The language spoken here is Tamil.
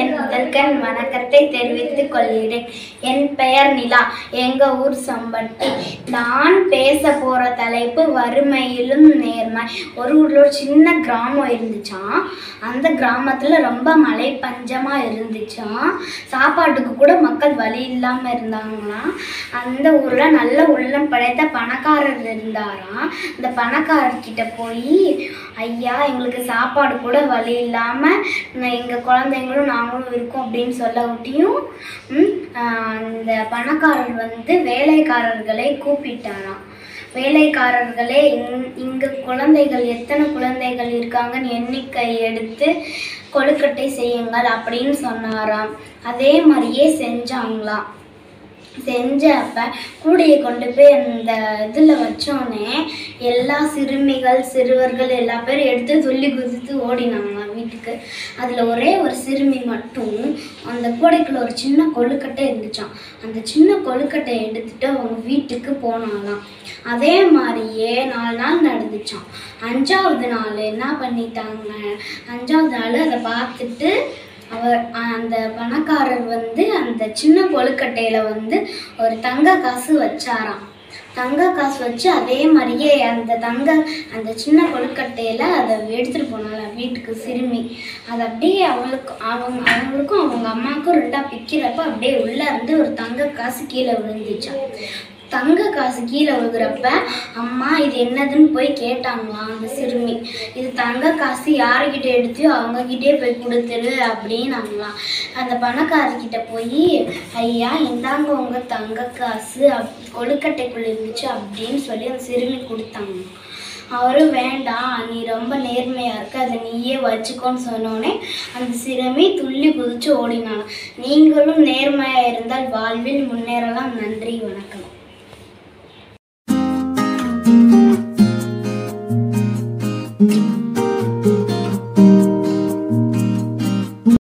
என் முதல்கண் வணக்கத்தை தெரிவித்துக் கொள்கிறேன் என் பெயர் நிலா எங்க ஊர் சம்பட்டி நான் பேச போற தலைப்பு வறுமையிலும் நேர்மை ஒரு ஊர்ல ஒரு சின்ன கிராமம் இருந்துச்சாம் அந்த கிராமத்துல ரொம்ப மழை பஞ்சமா இருந்துச்சாம் சாப்பாட்டுக்கு கூட மக்கள் வழி இல்லாம இருந்தாங்களாம் அந்த ஊர்ல நல்ல உள்ளம் படைத்த பணக்காரர் இருந்தாராம் இந்த பணக்காரர்கிட்ட போய் ஐயா எங்களுக்கு சாப்பாடு கூட வழி இல்லாமல் எங்கள் குழந்தைங்களும் நாங்களும் இருக்கோம் அப்படின்னு சொல்ல விட்டியும் ம், ஆஹ், அந்த பணக்காரர் வந்து வேலைக்காரர்களை கூப்பிட்டாராம் வேலைக்காரர்களே இங் இங்கு குழந்தைகள் எத்தனை குழந்தைகள் இருக்காங்கன்னு எண்ணிக்கை எடுத்து கொழுக்கட்டை செய்யுங்கள் அப்படின்னு சொன்னாராம் அதே மாதிரியே செஞ்சாங்களாம் செஞ்சப்ப கூடையை கொண்டு போய் அந்த இதில் வச்சோன்னே எல்லா சிறுமிகள் சிறுவர்கள் எல்லா பேரும் எடுத்து துள்ளி குதித்து ஓடினாங்களாம் வீட்டுக்கு அதில் ஒரே ஒரு சிறுமி மட்டும் அந்த கூடைக்குள்ள ஒரு சின்ன கொழுக்கட்டை இருந்துச்சாம் அந்த சின்ன கொழுக்கட்டை எடுத்துட்டு அவங்க வீட்டுக்கு போனாலாம் அதே மாதிரியே நாலு நாள் நடந்துச்சாம் அஞ்சாவது நாள் என்ன பண்ணிட்டாங்க அஞ்சாவது நாள் அதை பார்த்துட்டு அவர் அந்த பணக்காரர் வந்து அந்த சின்ன கொழுக்கட்டையில வந்து ஒரு தங்க காசு வச்சாராம் தங்க காசு வச்சு அதே மாதிரியே அந்த தங்க அந்த சின்ன கொழுக்கட்டையில அதை எடுத்துட்டு போனால வீட்டுக்கு சிறுமி அது அப்படியே அவளுக்கு அவங்க அவங்களுக்கும் அவங்க அம்மாவுக்கும் ரெண்டா பிக்கிறப்ப அப்படியே உள்ள இருந்து ஒரு தங்க காசு கீழே விழுந்துச்சாம் தங்க காசு கீழே விழுகிறப்ப அம்மா இது என்னதுன்னு போய் கேட்டாங்களாம் அந்த சிறுமி இது தங்க காசு யாருக்கிட்ட எடுத்தியோ அவங்கக்கிட்டே போய் கொடுத்துரு அப்படின்னாங்களாம் அந்த பணக்காரர்கிட்ட போய் ஐயா இந்தாங்க உங்க தங்க காசு அப் கொழுக்கட்டைக்குள்ள இருந்துச்சு அப்படின்னு சொல்லி அந்த சிறுமி கொடுத்தாங்க அவரும் வேண்டாம் நீ ரொம்ப நேர்மையா இருக்க அதை நீயே வச்சுக்கோன்னு சொன்னோடனே அந்த சிறுமி துள்ளி குதிச்சு ஓடினாங்க நீங்களும் நேர்மையா இருந்தால் வாழ்வில் முன்னேறலாம் நன்றி வணக்கம்